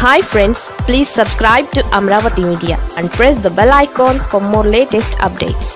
hi friends please subscribe to Amaravati media and press the bell icon for more latest updates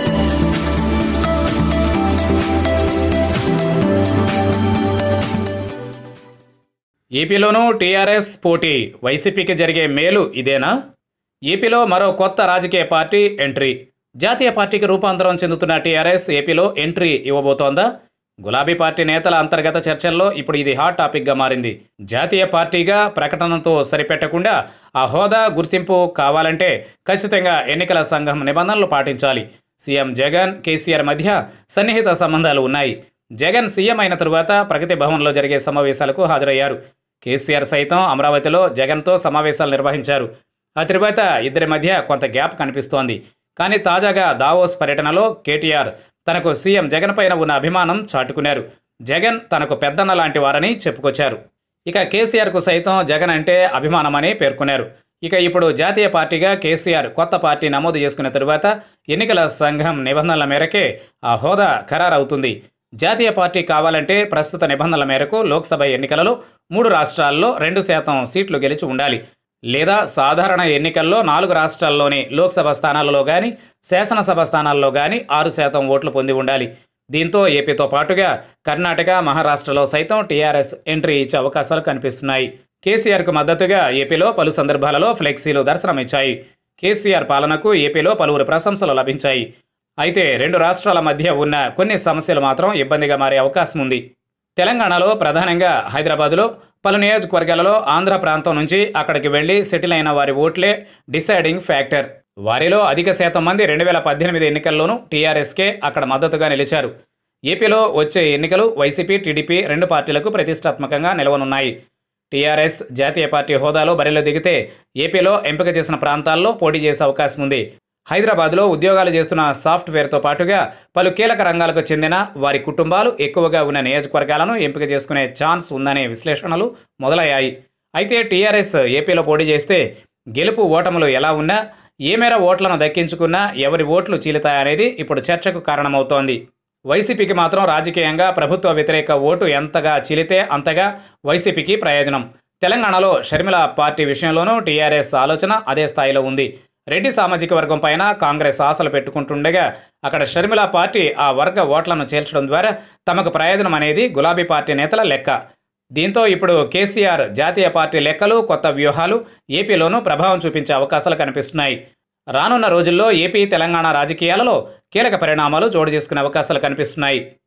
ఏపీలోనూ TRS పోటీ వైసీపీకి జరిగే మేలు ఇదేనా ఏపీలో మరో కొత్త రాజకీయ పార్టీ ఎంట్రీ జాతీయ పార్టీకి రూపాంతరం చెందుతున్న టీఆర్ఎస్ ఏపీలో ఎంట్రీ ఇవ్వబోతోందా గులాబీ పార్టీ నేతల అంతర్గత చర్చల్లో ఇప్పుడు ఇది హాట్ టాపిక్గా మారింది జాతీయ పార్టీగా ప్రకటనతో సరిపెట్టకుండా ఆ హోదా గుర్తింపు కావాలంటే ఖచ్చితంగా ఎన్నికల సంఘం నిబంధనలు పాటించాలి సీఎం జగన్ కేసీఆర్ మధ్య సన్నిహిత సంబంధాలు ఉన్నాయి జగన్ సీఎం అయిన తరువాత ప్రగతి భవన్లో జరిగే సమావేశాలకు హాజరయ్యారు కేసీఆర్ సైతం అమరావతిలో జగన్తో సమావేశాలు నిర్వహించారు ఆ తరువాత ఇద్దరి మధ్య కొంత గ్యాప్ కనిపిస్తోంది కానీ తాజాగా దావోస్ పర్యటనలో కేటీఆర్ తనకు సీఎం జగన్ పైన ఉన్న అభిమానం చాటుకున్నారు జగన్ తనకు పెద్దన్న లాంటి వారని చెప్పుకొచ్చారు ఇక కేసీఆర్కు సైతం జగన్ అంటే అభిమానమని పేర్కొన్నారు ఇక ఇప్పుడు జాతీయ పార్టీగా కేసీఆర్ కొత్త పార్టీ నమోదు చేసుకున్న తరువాత ఎన్నికల సంఘం నిబంధనల మేరకే ఆ హోదా ఖరారవుతుంది జాతీయ పార్టీ కావాలంటే ప్రస్తుత నిబంధనల మేరకు లోక్సభ ఎన్నికలలో మూడు రాష్ట్రాల్లో రెండు శాతం సీట్లు గెలిచి ఉండాలి లేదా సాధారణ ఎన్నికల్లో నాలుగు రాష్ట్రాల్లోని లోక్సభ స్థానాలలో కానీ శాసనసభ స్థానాల్లో కానీ ఆరు శాతం ఓట్లు పొంది ఉండాలి దీంతో ఏపీతో పాటుగా కర్ణాటక మహారాష్ట్రలో సైతం టీఆర్ఎస్ ఎంట్రీ ఇచ్చే అవకాశాలు కనిపిస్తున్నాయి కేసీఆర్కు మద్దతుగా ఏపీలో పలు సందర్భాలలో ఫ్లెక్సీలు దర్శనమిచ్చాయి కేసీఆర్ పాలనకు ఏపీలో పలువురు ప్రశంసలు లభించాయి అయితే రెండు రాష్ట్రాల మధ్య ఉన్న కొన్ని సమస్యలు మాత్రం ఇబ్బందిగా మారే అవకాశం ఉంది తెలంగాణలో ప్రధానంగా హైదరాబాద్లో పలు నియోజకవర్గాలలో ఆంధ్ర ప్రాంతం నుంచి అక్కడికి వెళ్లి సెటిల్ అయిన వారి ఓట్లే డిసైడింగ్ ఫ్యాక్టర్ వారిలో అధిక శాతం మంది రెండు వేల పద్దెనిమిది ఎన్నికల్లోనూ టీఆర్ఎస్కే అక్కడ మద్దతుగా నిలిచారు ఏపీలో వచ్చే ఎన్నికలు వైసీపీ టీడీపీ రెండు పార్టీలకు ప్రతిష్టాత్మకంగా నిలవనున్నాయి టీఆర్ఎస్ జాతీయ పార్టీ హోదాలో బరిలో దిగితే ఏపీలో ఎంపిక చేసిన ప్రాంతాల్లో పోటీ చేసే అవకాశం ఉంది హైదరాబాద్లో ఉద్యోగాలు చేస్తున్న సాఫ్ట్వేర్తో పాటుగా పలు కీలక రంగాలకు చెందిన వారి కుటుంబాలు ఎక్కువగా ఉన్న నియోజకవర్గాలను ఎంపిక చేసుకునే ఛాన్స్ ఉందనే విశ్లేషణలు మొదలయ్యాయి అయితే టీఆర్ఎస్ ఏపీలో పోటీ చేస్తే గెలుపు ఓటములు ఎలా ఉన్నా ఏ మేర ఓట్లను దక్కించుకున్నా ఎవరి ఓట్లు చీలుతాయనేది ఇప్పుడు చర్చకు కారణమవుతోంది వైసీపీకి మాత్రం రాజకీయంగా ప్రభుత్వ వ్యతిరేక ఓటు ఎంతగా చీలితే అంతగా వైసీపీకి ప్రయోజనం తెలంగాణలో షర్మిల పార్టీ విషయంలోనూ టీఆర్ఎస్ ఆలోచన అదే స్థాయిలో ఉంది రెడ్డి సామాజిక వర్గం పైన కాంగ్రెస్ ఆశలు పెట్టుకుంటుండగా అక్కడ షర్మిల పార్టీ ఆ వర్గ ఓట్లను చేర్చడం ద్వారా తమకు ప్రయోజనం అనేది గులాబీ పార్టీ నేతల లెక్క దీంతో ఇప్పుడు కేసీఆర్ జాతీయ పార్టీ లెక్కలు కొత్త వ్యూహాలు ఏపీలోనూ ప్రభావం చూపించే అవకాశాలు కనిపిస్తున్నాయి రానున్న రోజుల్లో ఏపీ తెలంగాణ రాజకీయాలలో కీలక పరిణామాలు చోటు చేసుకునే అవకాశాలు కనిపిస్తున్నాయి